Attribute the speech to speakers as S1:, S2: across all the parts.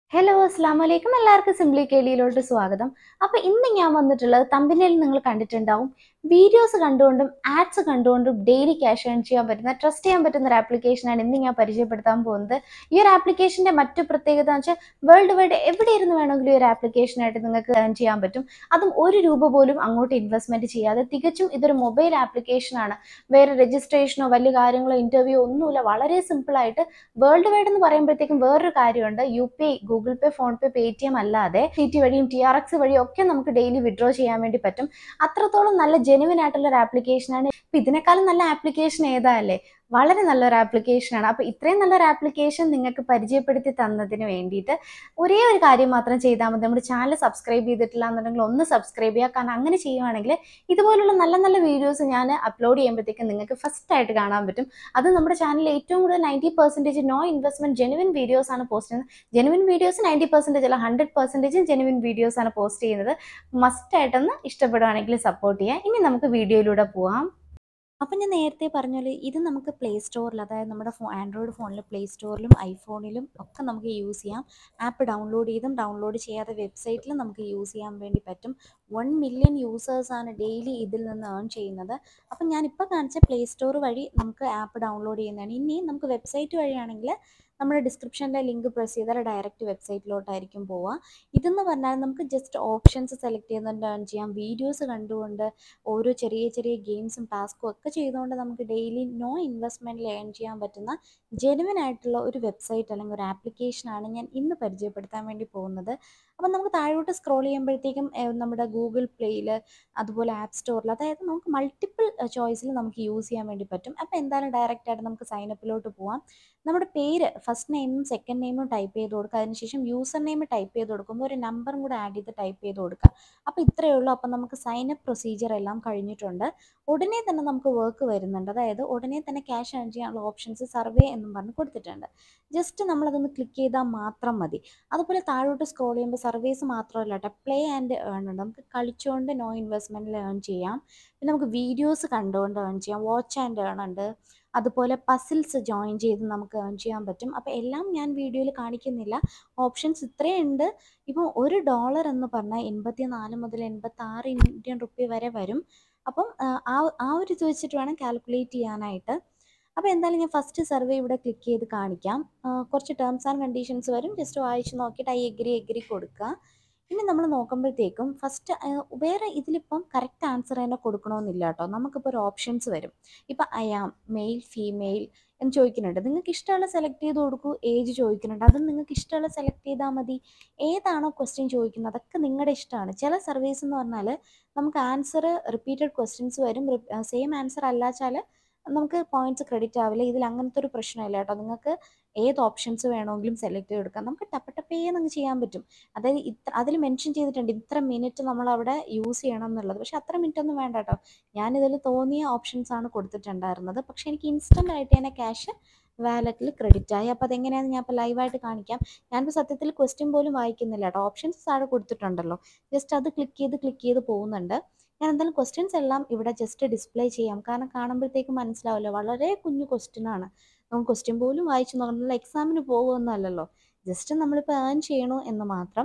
S1: hello അസ്സാം വലൈക്കും എല്ലാവർക്കും സിംപ്ലി കേളിയിലോട്ട് സ്വാഗതം അപ്പൊ ഇന്ന് ഞാൻ വന്നിട്ടുള്ളത് തമ്പിനിൽ നിങ്ങൾ കണ്ടിട്ടുണ്ടാവും വീഡിയോസ് കണ്ടുകൊണ്ടും ആഡ്സ് കണ്ടുകൊണ്ടും ഡെയിലി ക്യാഷ് ഏൺ ചെയ്യാൻ പറ്റുന്ന ട്രസ്റ്റ് ചെയ്യാൻ പറ്റുന്ന ഒരു ആപ്ലിക്കേഷനാണ് ഇന്ന് ഞാൻ പരിചയപ്പെടുത്താൻ പോകുന്നത് ഈ ഒരു ആപ്ലിക്കേഷന്റെ മറ്റു പ്രത്യേകത എന്ന് വെച്ചാൽ വേൾഡ് വൈഡ് എവിടെ ഇരുന്ന് വേണമെങ്കിലും ഈ ഒരു ആപ്ലിക്കേഷനായിട്ട് നിങ്ങൾക്ക് ഏൺ ചെയ്യാൻ പറ്റും അതും ഒരു രൂപ പോലും അങ്ങോട്ട് ഇൻവെസ്റ്റ്മെന്റ് ചെയ്യാതെ തികച്ചും ഇതൊരു മൊബൈൽ ആപ്ലിക്കേഷനാണ് വേറെ രജിസ്ട്രേഷനോ വലിയ കാര്യങ്ങളോ ഇന്റർവ്യൂ ഒന്നുമില്ല വളരെ സിമ്പിൾ ആയിട്ട് വേൾഡ് വൈഡ് എന്ന് പറയുമ്പോഴത്തേക്കും വേറൊരു കാര്യമുണ്ട് U P I Google pay PhonePe Paytm അല്ലാതെ സി ടി വഴിയും ടി ആർ എക്സ് വഴിയും ഒക്കെ നമുക്ക് ഡെയിലി വിഡ്രോ ചെയ്യാൻ വേണ്ടി പറ്റും അത്രത്തോളം നല്ല ജെനുവിൻ ആയിട്ടുള്ള ഒരു ആപ്ലിക്കേഷനാണ് ഇപ്പൊ ഇതിനേക്കാളും നല്ല ആപ്ലിക്കേഷൻ ഏതാ അല്ലേ വളരെ നല്ലൊരു ആപ്ലിക്കേഷനാണ് അപ്പൊ ഇത്രയും നല്ലൊരു ആപ്ലിക്കേഷൻ നിങ്ങൾക്ക് പരിചയപ്പെടുത്തി തന്നതിന് വേണ്ടിയിട്ട് ഒരേ ഒരു കാര്യം മാത്രം ചെയ്താൽ മതി നമ്മുടെ ചാനൽ സബ്സ്ക്രൈബ് ചെയ്തിട്ടില്ല എന്നുണ്ടെങ്കിൽ ഒന്ന് സബ്സ്ക്രൈബ് ചെയ്യുക കാരണം അങ്ങനെ ചെയ്യുവാണെങ്കിൽ ഇതുപോലുള്ള നല്ല നല്ല വീഡിയോസ് ഞാൻ അപ്ലോഡ് ചെയ്യുമ്പോഴത്തേക്കും നിങ്ങൾക്ക് ഫസ്റ്റ് ആയിട്ട് കാണാൻ പറ്റും അത് നമ്മുടെ ചാനലിൽ ഏറ്റവും കൂടുതൽ ninety percentage no investment genuine videos ആണ് പോസ്റ്റ് ചെയ്യുന്നത് ജെനുവിൻ വീഡിയോസ് നയൻറ്റി പെർസെൻറ്റേജ് അല്ല ഹൺഡ്രഡ് പെർസെൻറ്റേജും ജെനുവിൻ വീഡിയോസ് ആണ് പോസ്റ്റ് ചെയ്യുന്നത് മസ്റ്റ് ആയിട്ടൊന്ന് ഇഷ്ടപ്പെടുവാണെങ്കിൽ സപ്പോർട്ട് ചെയ്യാം ഇനി നമുക്ക് വീഡിയോയിലൂടെ പോവാം അപ്പം ഞാൻ നേരത്തെ പറഞ്ഞ പോലെ ഇത് നമുക്ക് പ്ലേ സ്റ്റോറിൽ അതായത് നമ്മുടെ ഫോ ആൻഡ്രോയിഡ് ഫോണിൽ പ്ലേ സ്റ്റോറിലും ഐഫോണിലും ഒക്കെ നമുക്ക് യൂസ് ചെയ്യാം ആപ്പ് ഡൗൺലോഡ് ചെയ്തും ഡൗൺലോഡ് ചെയ്യാതെ വെബ്സൈറ്റിലും നമുക്ക് യൂസ് ചെയ്യാൻ വേണ്ടി പറ്റും വൺ മില്യൺ യൂസേഴ്സാണ് ഡെയിലി ഇതിൽ നിന്ന് ഏൺ ചെയ്യുന്നത് അപ്പം ഞാനിപ്പോൾ കാണിച്ച പ്ലേ സ്റ്റോർ വഴി നമുക്ക് ആപ്പ് ഡൗൺലോഡ് ചെയ്യുന്നതാണ് ഇനി നമുക്ക് വെബ്സൈറ്റ് വഴിയാണെങ്കിൽ നമ്മുടെ ഡിസ്ക്രിപ്ഷനിലെ ലിങ്ക് പ്രസ് ചെയ്താൽ ഡയറക്റ്റ് വെബ്സൈറ്റിലോട്ടായിരിക്കും പോവുക ഇതെന്ന് പറഞ്ഞാൽ നമുക്ക് ജസ്റ്റ് ഓപ്ഷൻസ് സെലക്ട് ചെയ്യുന്നുണ്ട് ഏൺ ചെയ്യാം വീഡിയോസ് കണ്ടുകൊണ്ട് ഓരോ ചെറിയ ചെറിയ ഗെയിംസും ടാസ്കും ഒക്കെ ചെയ്തുകൊണ്ട് നമുക്ക് ഡെയിലി നോ ഇൻവെസ്റ്റ്മെൻറ്റിൽ ഏൺ ചെയ്യാൻ പറ്റുന്ന ജെനുവിൻ ആയിട്ടുള്ള ഒരു വെബ്സൈറ്റ് അല്ലെങ്കിൽ ഒരു ആപ്ലിക്കേഷനാണ് ഞാൻ ഇന്ന് പരിചയപ്പെടുത്താൻ വേണ്ടി പോകുന്നത് അപ്പം നമുക്ക് താഴോട്ട് സ്ക്രോൾ ചെയ്യുമ്പോഴത്തേക്കും ഏഹ്, നമ്മുടെ ഗൂഗിൾ പ്ലേയിൽ അതുപോലെ ആപ്പ് സ്റ്റോറിൽ അതായത് നമുക്ക് മൾട്ടിപ്പിൾ ചോയ്സിൽ നമുക്ക് യൂസ് ചെയ്യാൻ വേണ്ടി പറ്റും അപ്പോൾ എന്തായാലും ഡയറക്റ്റ് ആയിട്ട് നമുക്ക് സൈനപ്പിലോട്ട് പോവാം നമ്മുടെ പേര് ഫസ്റ്റ് നെയിമും സെക്കൻഡ് നെയിമും ടൈപ്പ് ചെയ്ത് കൊടുക്കുക അതിനുശേഷം യൂസർ നെയിം ടൈപ്പ് ചെയ്ത് കൊടുക്കുമ്പോൾ ഒരു നമ്പറും കൂടെ ആഡ് ചെയ്ത് ടൈപ്പ് ചെയ്ത് കൊടുക്കുക അപ്പോൾ ഇത്രയേ ഉള്ളൂ അപ്പോൾ നമുക്ക് സൈനപ്പ് പ്രൊസീജിയർ എല്ലാം കഴിഞ്ഞിട്ടുണ്ട് ഉടനെ തന്നെ നമുക്ക് വർക്ക് വരുന്നുണ്ട് അതായത് ഉടനെ തന്നെ ക്യാഷ് ഏൺ ചെയ്യാനുള്ള ഓപ്ഷൻസ് സർവേ എന്നും പറഞ്ഞ് കൊടുത്തിട്ടുണ്ട് ജസ്റ്റ് നമ്മളതൊന്ന് ക്ലിക്ക് ചെയ്താൽ മാത്രം മതി അതുപോലെ താഴോട്ട് സ്ക്രോൾ ചെയ്യുമ്പോൾ സർവീസ് മാത്രമല്ല കേട്ടോ പ്ലേ ആൻഡ് ഏൺ ഉണ്ട് നമുക്ക് കളിച്ചുകൊണ്ട് നോ ഇൻവെസ്റ്റ്മെൻറ്റിൽ ഏൺ ചെയ്യാം പിന്നെ നമുക്ക് വീഡിയോസ് കണ്ടുകൊണ്ട് ഏൺ ചെയ്യാം വാച്ച് ആൻഡ് ഏൺ ഉണ്ട് അതുപോലെ പസിൽസ് ജോയിൻ ചെയ്ത് നമുക്ക് ഏൺ ചെയ്യാൻ പറ്റും അപ്പോൾ എല്ലാം ഞാൻ വീഡിയോയിൽ കാണിക്കുന്നില്ല ഓപ്ഷൻസ് ഇത്രയും ഉണ്ട് ഇപ്പോൾ ഒരു ഡോളർ എന്ന് പറഞ്ഞാൽ എൺപത്തി നാല് മുതൽ എൺപത്തി ആറ് ഇന്ത്യൻ റുപ്പി വരെ വരും അപ്പം ആ, ആ ആ ഒരു ഇത് വെച്ചിട്ട് വേണം കാൽക്കുലേറ്റ് ചെയ്യാനായിട്ട് അപ്പോൾ എന്തായാലും ഞാൻ ഫസ്റ്റ് സർവേ ഇവിടെ ക്ലിക്ക് ചെയ്ത് കാണിക്കാം ആ, കുറച്ച് ടേംസ് ആൻഡ് കണ്ടീഷൻസ് വരും ജസ്റ്റ് വായിച്ച് നോക്കിയിട്ട് ഐ എഗ്രി എഗ്രി കൊടുക്കുക ഇനി നമ്മൾ നോക്കുമ്പോഴത്തേക്കും ഫസ്റ്റ് വേറെ ഇതിലിപ്പം കറക്റ്റ് ആൻസർ തന്നെ കൊടുക്കണമെന്നില്ല കേട്ടോ നമുക്കിപ്പോൾ ഒരു ഓപ്ഷൻസ് വരും ഇപ്പം അയാം മെയിൽ ഫീമെയിൽ എന്ന് ചോദിക്കുന്നുണ്ട് നിങ്ങൾക്ക് ഇഷ്ടമുള്ള സെലക്ട് ചെയ്ത് കൊടുക്കൂ ഏജ് ചോദിക്കുന്നുണ്ട് അത് നിങ്ങൾക്ക് ഇഷ്ടമുള്ള സെലക്ട് ചെയ്താൽ മതി ഏതാണോ ക്വസ്റ്റ്യൻ ചോദിക്കുന്നത് അതൊക്കെ നിങ്ങളുടെ ഇഷ്ടമാണ് ചില സർവീസ് എന്ന് പറഞ്ഞാൽ നമുക്ക് ആൻസർ റിപ്പീറ്റഡ് ക്വസ്റ്റ്യൻസ് വരും സെയിം ആൻസർ അല്ലാച്ചാൽ നമുക്ക് പോയിന്റ്സ് ക്രെഡിറ്റ് ആവില്ല ഇതിൽ അങ്ങനത്തെ ഒരു പ്രശ്നമില്ല കേട്ടോ നിങ്ങൾക്ക് ഏത് ഓപ്ഷൻസ് വേണമെങ്കിലും സെലക്ട് ചെയ്തെടുക്കാം നമുക്ക് ടപ്പ ടപ്പേന്ന് അങ്ങ് ചെയ്യാൻ പറ്റും അതായത് ഇത്ര അതിൽ മെൻഷൻ ചെയ്തിട്ടുണ്ട് ഇത്ര മിനിറ്റ് നമ്മൾ അവിടെ യൂസ് ചെയ്യണം എന്നുള്ളത് പക്ഷെ അത്ര മിനിറ്റ് ഒന്നും വേണ്ട കേട്ടോ ഞാനിതിൽ തോന്നിയ ഓപ്ഷൻസ് ആണ് കൊടുത്തിട്ടുണ്ടായിരുന്നത് പക്ഷെ എനിക്ക് ഇൻസ്റ്റൻ്റ് ആയിട്ട് തന്നെ ക്യാഷ് വാലറ്റിൽ ക്രെഡിറ്റ് ആയി അപ്പോൾ അതെങ്ങനെയാണെന്ന് ഞാൻ ഇപ്പോൾ ലൈവായിട്ട് കാണിക്കാം ഞാനിപ്പോൾ സത്യത്തിൽ ക്വസ്റ്റ്യൻ പോലും വായിക്കുന്നില്ല കേട്ടോ ഓപ്ഷൻസ് താഴെ കൊടുത്തിട്ടുണ്ടല്ലോ ജസ്റ്റ് അത് ക്ലിക്ക് ചെയ്ത് ക്ലിക്ക് ചെയ്ത് പോകുന്നുണ്ട് ഞാൻ എന്തായാലും ക്വസ്റ്റ്യൻസ് എല്ലാം ഇവിടെ ജസ്റ്റ് ഡിസ്പ്ലേ ചെയ്യാം കാരണം കാണുമ്പോഴത്തേക്കും മനസ്സിലാവില്ല വളരെ കുഞ്ഞു ക്വസ്റ്റ്യൻ ആണ് നമുക്ക് ക്വസ്റ്റ്യൻ പോലും വായിച്ചു നോക്കണം എക്സാമിന് പോകുമെന്നല്ലല്ലോ ജസ്റ്റ് നമ്മളിപ്പോൾ ഏൺ ചെയ്യണു എന്ന് മാത്രം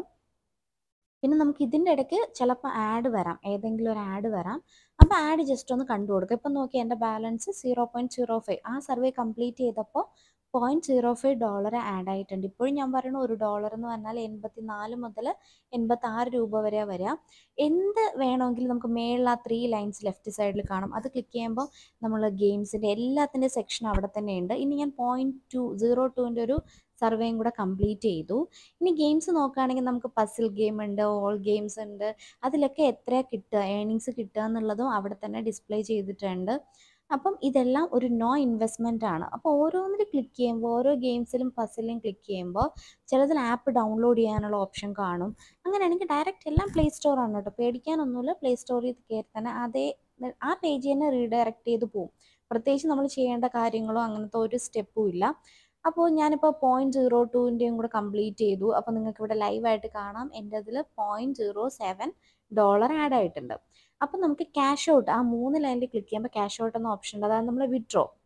S1: പിന്നെ നമുക്ക് ഇതിൻ്റെ ഇടയ്ക്ക് ചിലപ്പോൾ ആഡ് വരാം ഏതെങ്കിലും ഒരു ആഡ് വരാം അപ്പോൾ ആഡ് ജസ്റ്റ് ഒന്ന് കണ്ടു കൊടുക്കുക ഇപ്പം നോക്കി എൻ്റെ balance zero point zero five ആ സർവേ കംപ്ലീറ്റ് ചെയ്തപ്പോൾ point zero five dollar add ആയിട്ടുണ്ട് ഇപ്പോഴും ഞാൻ പറയുന്നു ഒരു ഡോളർ എന്ന് പറഞ്ഞാൽ എൺപത്തി നാല് മുതൽ എൺപത്തി ആറ് രൂപ വരെ വരാം എന്ത് വേണമെങ്കിലും നമുക്ക് മേളിൽ ആ ത്രീ ലൈൻസ് ലെഫ്റ്റ് സൈഡിൽ കാണും അത് ക്ലിക്ക് ചെയ്യുമ്പോൾ നമ്മൾ ഗെയിംസിൻ്റെ എല്ലാത്തിൻ്റെ സെക്ഷൻ അവിടെ തന്നെ ഉണ്ട് ഇനി ഞാൻ പോയിൻറ്റ് ടു സീറോ ടുവിൻ്റെ ഒരു സർവേയും കൂടെ കംപ്ലീറ്റ് ചെയ്തു ഇനി ഗെയിംസ് നോക്കുകയാണെങ്കിൽ നമുക്ക് പസിൽ ഗെയിം ഉണ്ട് ഓൾ ഗെയിംസ് ഉണ്ട് അതിലൊക്കെ എത്ര കിട്ടുക ഏണിങ്സ് കിട്ടുക എന്നുള്ളതും അവിടെ തന്നെ ഡിസ്പ്ലേ ചെയ്തിട്ടുണ്ട് അപ്പം ഇതെല്ലാം ഒരു നോ ഇൻവെസ്റ്റ്മെൻ്റ് ആണ് അപ്പോൾ ഓരോന്നിൽ ക്ലിക്ക് ചെയ്യുമ്പോൾ ഓരോ ഗെയിംസിലും പസിലും ക്ലിക്ക് ചെയ്യുമ്പോൾ ചിലതിൽ ആപ്പ് ഡൗൺലോഡ് ചെയ്യാനുള്ള ഓപ്ഷൻ കാണും അങ്ങനെയാണെങ്കിൽ ഡയറക്റ്റ് എല്ലാം പ്ലേ സ്റ്റോർ ആണ് കേട്ടോ പേടിക്കാനൊന്നുമില്ല പ്ലേ സ്റ്റോറിൽ കയറി തന്നെ അതേ ആ പേജ് തന്നെ റീഡയറക്റ്റ് ചെയ്ത് പോകും പ്രത്യേകിച്ച് നമ്മൾ ചെയ്യേണ്ട കാര്യങ്ങളോ അങ്ങനത്തെ ഒരു സ്റ്റെപ്പും ഇല്ല അപ്പോൾ ഞാനിപ്പോൾ പോയിൻറ്റ് സീറോ ടുവിൻ്റെയും കൂടെ കംപ്ലീറ്റ് ചെയ്തു അപ്പോൾ നിങ്ങൾക്ക് ഇവിടെ ലൈവായിട്ട് കാണാം എൻ്റെ അതിൽ point zero seven dollar add ആയിട്ടുണ്ട് അപ്പോൾ നമുക്ക് ക്യാഷ് ഔട്ട് ആ മൂന്ന് ലൈനിൽ ക്ലിക്ക് ചെയ്യുമ്പോൾ ക്യാഷ് ഔട്ട് എന്ന ഓപ്ഷൻ ഉണ്ട് അതായത് നമ്മൾ വിഡ്രോ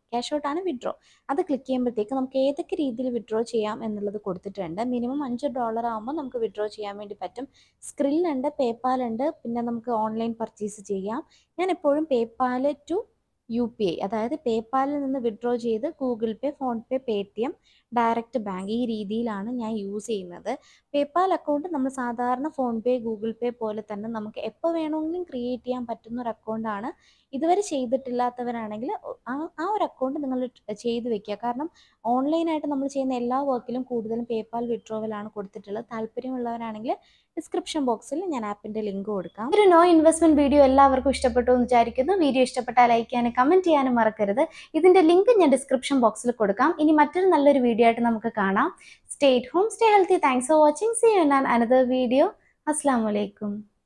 S1: ക്യാഷ് ഔട്ടാണ് വിഡ്രോ അത് ക്ലിക്ക് ചെയ്യുമ്പോഴത്തേക്ക് നമുക്ക് ഏതൊക്കെ രീതിയിൽ വിഡ്രോ ചെയ്യാം എന്നുള്ളത് കൊടുത്തിട്ടുണ്ട് മിനിമം അഞ്ച് ഡോളർ ആകുമ്പോൾ നമുക്ക് വിഡ്രോ ചെയ്യാൻ വേണ്ടി പറ്റും സ്ക്രിൽ ഉണ്ട് പേപ്പാൽ ഉണ്ട് പിന്നെ നമുക്ക് ഓൺലൈൻ പർച്ചേസ് ചെയ്യാം ഞാൻ എപ്പോഴും PayPal to U P I അതായത് പേപ്പാലിൽ നിന്ന് വിഡ്രോ ചെയ്ത് Google pay PhonePe Paytm direct bank ഈ രീതിയിലാണ് ഞാൻ യൂസ് ചെയ്യുന്നത് പേപ്പാൽ അക്കൗണ്ട് നമ്മൾ സാധാരണ ഫോൺ പേ ഗൂഗിൾ പേ പോലെ തന്നെ നമുക്ക് എപ്പോൾ വേണമെങ്കിലും ക്രിയേറ്റ് ചെയ്യാൻ പറ്റുന്ന ഒരു അക്കൗണ്ടാണ് ഇതുവരെ ചെയ്തിട്ടില്ലാത്തവരാണെങ്കിൽ ആ ആ ഒരു അക്കൗണ്ട് നിങ്ങൾ ചെയ്ത് വെക്കുക കാരണം ഓൺലൈനായിട്ട് നമ്മൾ ചെയ്യുന്ന എല്ലാ വർക്കിലും കൂടുതലും പേപ്പാൽ വിഡ്രോവലാണ് കൊടുത്തിട്ടുള്ളത് താല്പര്യമുള്ളവരാണെങ്കിൽ ഡിസ്ക്രിപ്ഷൻ ബോക്സിൽ ഞാൻ ആപ്പിൻ്റെ ലിങ്ക് കൊടുക്കാം ഒരു നോ ഇൻവെസ്റ്റ്മെന്റ് വീഡിയോ എല്ലാവർക്കും ഇഷ്ടപ്പെട്ടു എന്ന് വിചാരിക്കുന്നു വീഡിയോ ഇഷ്ടപ്പെട്ടാൽ ലൈക്ക് ചെയ്യാനും കമൻറ്റ് ചെയ്യാനും മറക്കരുത് ഇതിൻ്റെ ലിങ്ക് ഞാൻ ഡിസ്ക്രിപ്ഷൻ ബോക്സിൽ കൊടുക്കാം ഇനി മറ്റൊരു നല്ലൊരു വീഡിയോ ആയിട്ട് നമുക്ക് കാണാം stay home stay healthy thanks for watching see you in another video അസ്സാം വലൈക്കും